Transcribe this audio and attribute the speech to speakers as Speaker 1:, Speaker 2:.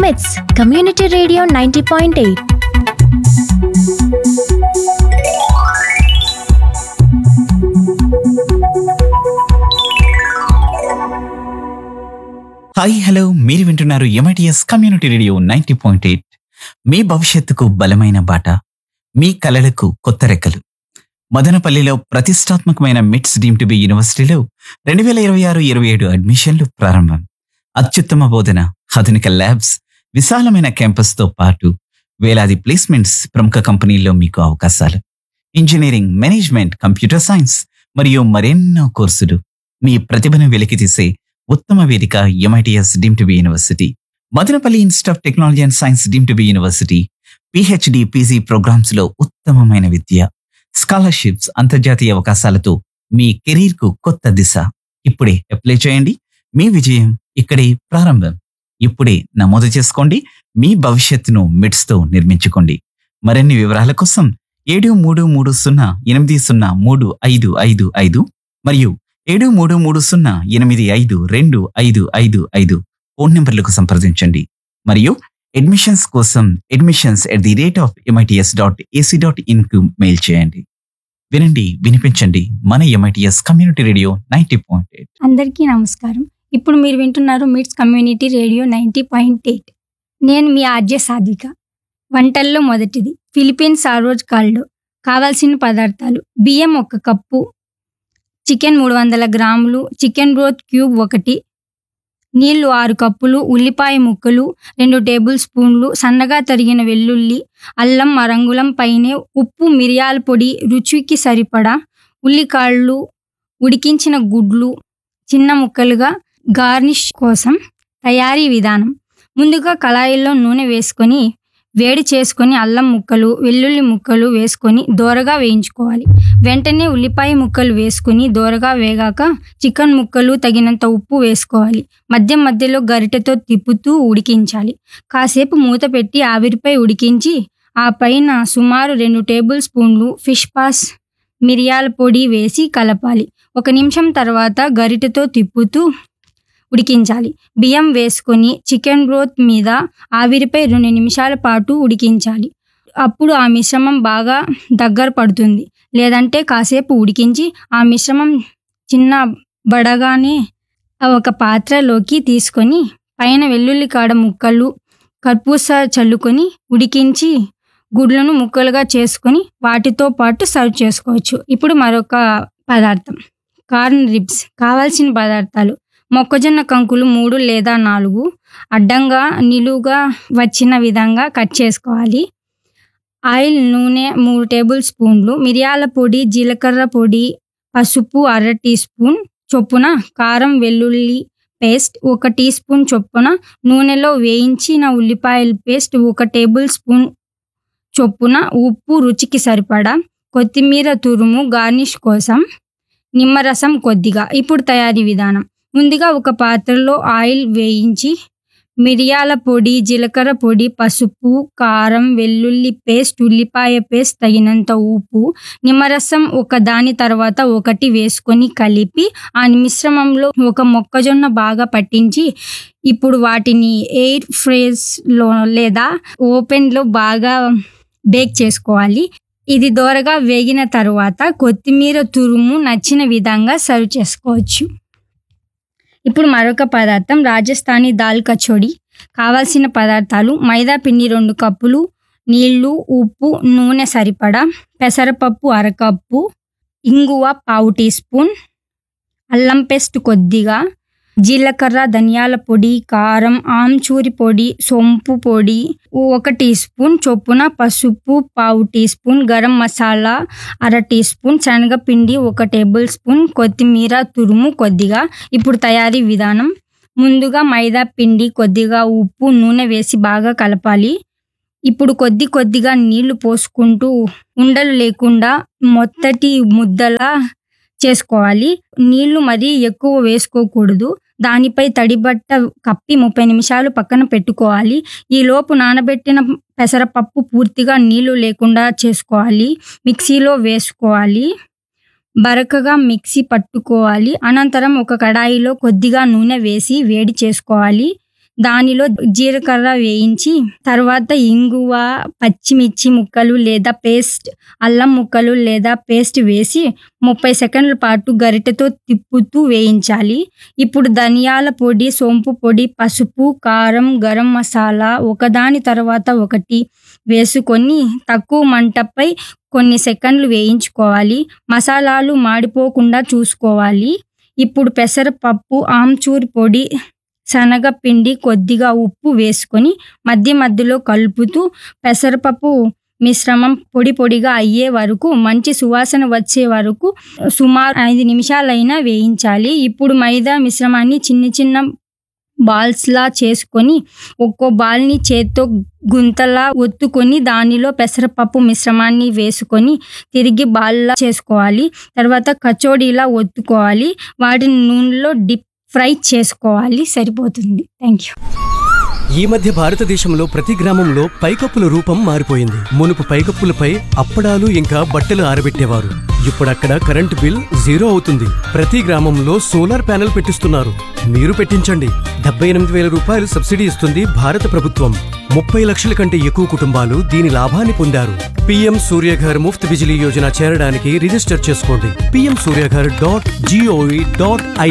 Speaker 1: మిట్స్ community radio ninety point eight
Speaker 2: hi hello మీరు వింటున్నారు MITS community radio ninety point eight మీ భవిష్యత్తుకు బలమైన బాట మీ కలలకు కొత్త రెక్కలు మదనపల్లిలో ప్రతిష్టాత్మకమైన మిట్స్ డీమ్ టు బి యూనివర్సిటీలో రెండు వేల ఇరవై ఆరు ఇరవై ఏడు అడ్మిషన్లు ప్రారంభం అత్యుత్తమ బోధన ఆధునిక ల్యాబ్స్ విశాలమైన క్యాంపస్తో పాటు వేలాది ప్లేస్మెంట్స్ ప్రముఖ కంపెనీల్లో మీకు అవకాశాలు ఇంజనీరింగ్ మేనేజ్మెంట్ కంప్యూటర్ సైన్స్ మరియు మరెన్నో కోర్సులు మీ ప్రతిభను వెలికితీసే ఉత్తమ వేదిక MITS deem to be university Madanapalle institute of technology and science deem to be university PhD PG programmes లో ఉత్తమమైన విద్య స్కాలర్షిప్స్ అంతర్జాతీయ అవకాశాలతో మీ కెరీర్ కు కొత్త దిశ ఇప్పుడే అప్లై చేయండి మీ విజయం ఇక్కడే ప్రారంభం ఇప్పుడే నమోదు చేసుకోండి మీ భవిష్యత్తును మిడ్స్ తో నిర్మించుకోండి మరిన్ని వివరాల కోసం ఏడు మూడు మూడు సున్నా ఎనిమిది సున్నా మూడు ఐదు ఐదు ఐదు మరియు ఏడు మూడు మూడు సున్నా ఎనిమిది ఐదు రెండు ఐదు ఐదు ఐదు ఫోన్ నెంబర్లకు సంప్రదించండి మరియు అడ్మిషన్స్ కోసం admissions at the rate of MITS dot AC dot in కు మెయిల్ చేయండి వినండి వినిపించండి మన MITS community radio ninety point eight
Speaker 3: అందరికీ నమస్కారం ఇప్పుడు మీరు వింటున్నారు MITS community radio ninety point eight నేను మీ ఆర్జే సాధిక వంటల్లో మొదటిది ఫిలిపీన్స్ సారోజ్ కాల్డో కావాల్సిన పదార్థాలు బియ్యం ఒక కప్పు చికెన్ మూడు వందల గ్రాములు చికెన్ బ్రోత్ క్యూబ్ ఒకటి నీళ్లు ఆరు కప్పులు ఉల్లిపాయ ముక్కలు రెండు టేబుల్ స్పూన్లు సన్నగా తరిగిన వెల్లుల్లి అల్లం మరంగుళం పైనే ఉప్పు మిరియాల పొడి రుచికి సరిపడా ఉల్లికాళ్ళు ఉడికించిన గుడ్లు చిన్న ముక్కలుగా గార్నిష్ కోసం తయారీ విధానం ముందుగా కళాయిల్లో నూనె వేసుకొని వేడి చేసుకొని అల్లం ముక్కలు వెల్లుల్లి ముక్కలు వేసుకొని దోరగా వేయించుకోవాలి వెంటనే ఉల్లిపాయ ముక్కలు వేసుకొని దోరగా వేగాక చికెన్ ముక్కలు తగినంత ఉప్పు వేసుకోవాలి మధ్య మధ్యలో గరిటెతో తిప్పుతూ ఉడికించాలి కాసేపు మూత పెట్టి ఆవిరిపై ఉడికించి ఆ పైన సుమారు రెండు టేబుల్ స్పూన్లు ఫిష్ పాస్ మిరియాల పొడి వేసి కలపాలి ఒక నిమిషం తర్వాత గరిటెతో తిప్పుతూ ఉడికించాలి బియ్యం వేసుకొని చికెన్ బ్రోత్ మీద ఆవిరిపై రెండు నిమిషాల పాటు ఉడికించాలి అప్పుడు ఆ మిశ్రమం బాగా దగ్గర పడుతుంది లేదంటే కాసేపు ఉడికించి ఆ మిశ్రమం చిన్న బడగానే ఒక పాత్రలోకి తీసుకొని పైన వెల్లుల్లి కాడ ముక్కలు కర్పూస చల్లుకొని ఉడికించి గుడ్లను ముక్కలుగా చేసుకొని వాటితో పాటు సర్వ్ చేసుకోవచ్చు ఇప్పుడు మరొక పదార్థం కార్న్ రిబ్స్ కావాల్సిన పదార్థాలు మొక్కజొన్న కంకులు మూడు లేదా నాలుగు అడ్డంగా నిలువుగా వచ్చిన విధంగా కట్ చేసుకోవాలి ఆయిల్ నూనె మూడు టేబుల్ స్పూన్లు మిరియాల పొడి జీలకర్ర పొడి పసుపు అర టీ స్పూన్ చొప్పున కారం వెల్లుల్లి పేస్ట్ ఒక టీ స్పూన్ చొప్పున నూనెలో వేయించిన ఉల్లిపాయల పేస్ట్ ఒక టేబుల్ స్పూన్ చొప్పున ఉప్పు రుచికి సరిపడా కొత్తిమీర తురుము గార్నిష్ కోసం నిమ్మరసం కొద్దిగా ఇప్పుడు తయారీ విధానం ముందుగా ఒక పాత్రలో ఆయిల్ వేయించి మిరియాల పొడి జీలకర్ర పొడి పసుపు కారం వెల్లుల్లి పేస్ట్ ఉల్లిపాయ పేస్ట్ తగినంత ఉప్పు నిమ్మరసం ఒక దాని తర్వాత ఒకటి వేసుకొని కలిపి ఆ మిశ్రమంలో ఒక మొక్కజొన్న బాగా పట్టించి ఇప్పుడు వాటిని ఎయిర్ ఫ్రేస్లో లేదా ఓపెన్లో బాగా బేక్ చేసుకోవాలి ఇది దోరగా వేగిన తర్వాత కొత్తిమీర తురుము నచ్చిన విధంగా సర్వ్ చేసుకోవచ్చు ఇప్పుడు మరొక పదార్థం రాజస్థానీ దాల్ కచోడి కావాల్సిన పదార్థాలు మైదా పిండి రెండు కప్పులు నీళ్లు ఉప్పు నూనె సరిపడా పెసరపప్పు అరకప్పు ఇంగువ పావు టీ స్పూన్ అల్లం పేస్ట్ కొద్దిగా జీలకర్ర ధనియాల పొడి కారం ఆమ్చూరి పొడి సొంపు పొడి ఒక టీ స్పూన్ చొప్పున పసుపు పావు టీ స్పూన్ గరం మసాలా అర టీ స్పూన్ శనగపిండి ఒక టేబుల్ స్పూన్ కొత్తిమీర తురుము కొద్దిగా ఇప్పుడు తయారీ విధానం ముందుగా మైదా పిండి కొద్దిగా ఉప్పు నూనె వేసి బాగా కలపాలి ఇప్పుడు కొద్ది కొద్దిగా నీళ్లు పోసుకుంటూ ఉండలు లేకుండా మొత్తటి ముద్దలా చేసుకోవాలి నీళ్లు మరీ ఎక్కువ వేసుకోకూడదు దానిపై తడిబట్ట కప్పి ముప్పై నిమిషాలు పక్కన పెట్టుకోవాలి ఈ లోపు నానబెట్టిన పెసరపప్పు పూర్తిగా నీళ్లు లేకుండా చేసుకోవాలి మిక్సీలో వేసుకోవాలి బరకగా మిక్సీ పట్టుకోవాలి అనంతరం ఒక కడాయిలో కొద్దిగా నూనె వేసి వేడి చేసుకోవాలి దానిలో జీలకర్ర వేయించి తర్వాత ఇంగువ పచ్చిమిర్చి ముక్కలు లేదా పేస్ట్ అల్లం ముక్కలు లేదా పేస్ట్ వేసి ముప్పై సెకండ్ల పాటు గరిటెతో తిప్పుతూ వేయించాలి ఇప్పుడు ధనియాల పొడి సోంపు పొడి పసుపు కారం గరం మసాలా ఒకదాని తర్వాత ఒకటి వేసుకొని తక్కువ మంటపై కొన్ని సెకండ్లు వేయించుకోవాలి మసాలాలు మాడిపోకుండా చూసుకోవాలి ఇప్పుడు పెసరపప్పు ఆమ్చూర్ పొడి శనగపిండి కొద్దిగా ఉప్పు వేసుకొని మధ్య మధ్యలో కలుపుతూ పెసరపప్పు మిశ్రమం పొడి పొడిగా అయ్యే వరకు మంచి సువాసన వచ్చే వరకు సుమారు ఐదు నిమిషాలైనా వేయించాలి ఇప్పుడు మైదా మిశ్రమాన్ని చిన్న చిన్న బాల్స్లా చేసుకొని ఒక్కో బాల్ని చేత్తో గుంతలా ఒత్తుకొని దానిలో పెసరపప్పు మిశ్రమాన్ని వేసుకొని తిరిగి బాల్లా చేసుకోవాలి తర్వాత కచోడీలా ఒత్తుకోవాలి వాటిని నూనెలో డిప్ ఫ్రై చేసుకోవాలి సరిపోతుంది థ్యాంక్ యూ
Speaker 4: ఈ మధ్య భారతదేశంలో ప్రతి గ్రామంలో పైకప్పుల రూపం మారిపోయింది మునుపు పైకప్పులపై అప్పడాలు ఇంకా బట్టలు ఆరబెట్టేవారు ఇప్పుడు అక్కడ కరెంట్ బిల్ జీరో అవుతుంది ప్రతి గ్రామంలో సోలార్ ప్యానెల్ పెట్టిస్తున్నారు మీరు పెట్టించండి డెబ్బై ఎనిమిది వేల రూపాయలు సబ్సిడీ ఇస్తుంది భారత ప్రభుత్వం ముప్పై లక్షల కంటే ఎక్కువ కుటుంబాలు దీని లాభాన్ని పొందారు పీఎం సూర్యఘర్ ముఫ్త్ బిజిలీ యోజన చేరడానికి రిజిస్టర్ చేసుకోండి PM Suryaghar dot GOV dot I